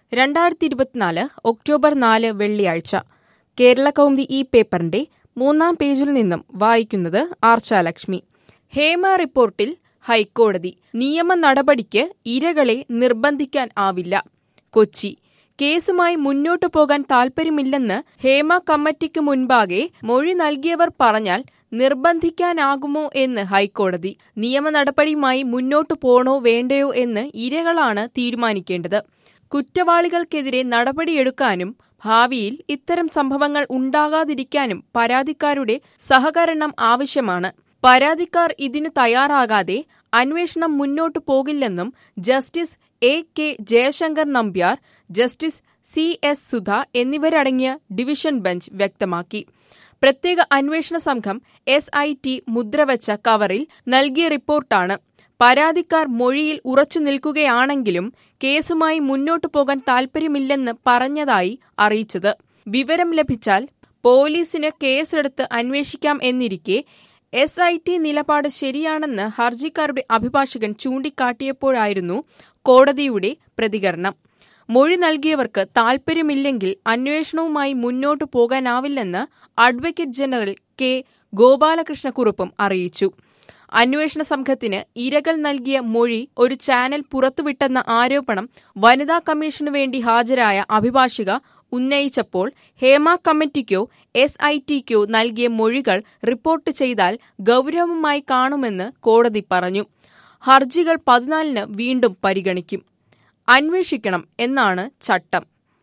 രണ്ടായിരത്തി ഇരുപത്തിനാല് ഒക്ടോബർ നാല് വെള്ളിയാഴ്ച കേരള കൗമുദി ഈ പേപ്പറിന്റെ മൂന്നാം പേജിൽ നിന്നും വായിക്കുന്നത് ആർച്ചാലക്ഷ്മി ഹേമ റിപ്പോർട്ടിൽ ഹൈക്കോടതി നിയമ നടപടിക്ക് ഇരകളെ നിർബന്ധിക്കാൻ ആവില്ല കൊച്ചി കേസുമായി മുന്നോട്ടു പോകാൻ താൽപ്പര്യമില്ലെന്ന് ഹേമ കമ്മിറ്റിക്ക് മുൻപാകെ മൊഴി നൽകിയവർ പറഞ്ഞാൽ നിർബന്ധിക്കാനാകുമോ എന്ന് ഹൈക്കോടതി നിയമ നടപടിയുമായി മുന്നോട്ടു പോണോ വേണ്ടയോ എന്ന് ഇരകളാണ് തീരുമാനിക്കേണ്ടത് കുറ്റവാളികൾക്കെതിരെ നടപടിയെടുക്കാനും ഭാവിയിൽ ഇത്തരം സംഭവങ്ങൾ ഉണ്ടാകാതിരിക്കാനും പരാതിക്കാരുടെ സഹകരണം ആവശ്യമാണ് പരാതിക്കാർ ഇതിനു തയ്യാറാകാതെ അന്വേഷണം മുന്നോട്ടു പോകില്ലെന്നും justice A K Jayasankar Nambiar justice C S Sudha എന്നിവരടങ്ങിയ ഡിവിഷൻ ബെഞ്ച് വ്യക്തമാക്കി പ്രത്യേക അന്വേഷണ സംഘം എസ് ഐ ടി മുദ്രവച്ച കവറിൽ നൽകിയ റിപ്പോർട്ടാണ് പരാതിക്കാർ മൊഴിയിൽ ഉറച്ചു നിൽക്കുകയാണെങ്കിലും കേസുമായി മുന്നോട്ടു പോകാൻ താൽപ്പര്യമില്ലെന്ന് പറഞ്ഞതായി അറിയിച്ചത് വിവരം ലഭിച്ചാൽ പോലീസിന് കേസെടുത്ത് അന്വേഷിക്കാം എന്നിരിക്കെ എസ് ഐ ടി നിലപാട് ശരിയാണെന്ന് ഹർജിക്കാരുടെ അഭിഭാഷകൻ ചൂണ്ടിക്കാട്ടിയപ്പോഴായിരുന്നു കോടതിയുടെ പ്രതികരണം മൊഴി നൽകിയവർക്ക് താൽപ്പര്യമില്ലെങ്കിൽ അന്വേഷണവുമായി മുന്നോട്ടു പോകാനാവില്ലെന്ന് അഡ്വക്കേറ്റ് ജനറൽ കെ ഗോപാലകൃഷ്ണക്കുറുപ്പും അറിയിച്ചു അന്വേഷണ സംഘത്തിന് ഇരകൾ നൽകിയ മൊഴി ഒരു ചാനൽ പുറത്തുവിട്ടെന്ന ആരോപണം വനിതാ കമ്മീഷനു വേണ്ടി ഹാജരായ അഭിഭാഷിക ഉന്നയിച്ചപ്പോൾ ഹേമ കമ്മിറ്റിക്കോ എസ് ഐ ടിക്കോ നൽകിയ മൊഴികൾ റിപ്പോർട്ട് ചെയ്താൽ ഗൗരവമായി കാണുമെന്ന് കോടതി പറഞ്ഞു ഹർജികൾ പതിനാലിന് വീണ്ടും പരിഗണിക്കും അന്വേഷിക്കണം എന്നാണ് ചട്ടം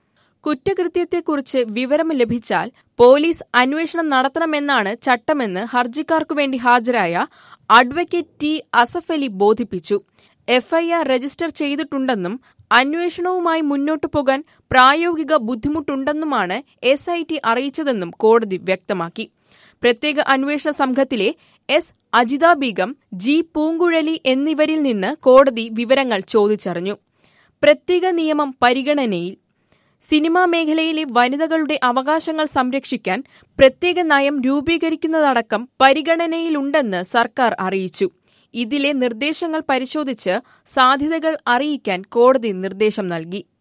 കുറ്റകൃത്യത്തെക്കുറിച്ച് വിവരം ലഭിച്ചാൽ പോലീസ് അന്വേഷണം നടത്തണമെന്നാണ് ചട്ടമെന്ന് ഹർജിക്കാർക്കു വേണ്ടി ഹാജരായ അഡ്വക്കേറ്റ് ടി അസഫ് അലി ബോധിപ്പിച്ചു എഫ്ഐആർ രജിസ്റ്റർ ചെയ്തിട്ടുണ്ടെന്നും അന്വേഷണവുമായി മുന്നോട്ടു പോകാൻ പ്രായോഗിക ബുദ്ധിമുട്ടുണ്ടെന്നുമാണ് എസ് ഐ ടി അറിയിച്ചതെന്നും കോടതി വ്യക്തമാക്കി പ്രത്യേക അന്വേഷണ സംഘത്തിലെ എസ് അജിത ബീഗം ജി പൂങ്കുഴലി എന്നിവരിൽ നിന്ന് കോടതി വിവരങ്ങൾ ചോദിച്ചറിഞ്ഞു പ്രത്യേക നിയമം പരിഗണനയിൽ സിനിമാ മേഖലയിലെ വനിതകളുടെ അവകാശങ്ങൾ സംരക്ഷിക്കാൻ പ്രത്യേക നയം രൂപീകരിക്കുന്നതടക്കം പരിഗണനയിലുണ്ടെന്ന് സർക്കാർ അറിയിച്ചു ഇതിലെ നിർദ്ദേശങ്ങൾ പരിശോധിച്ച് സാധ്യതകൾ അറിയിക്കാൻ കോടതി നിർദ്ദേശം നൽകി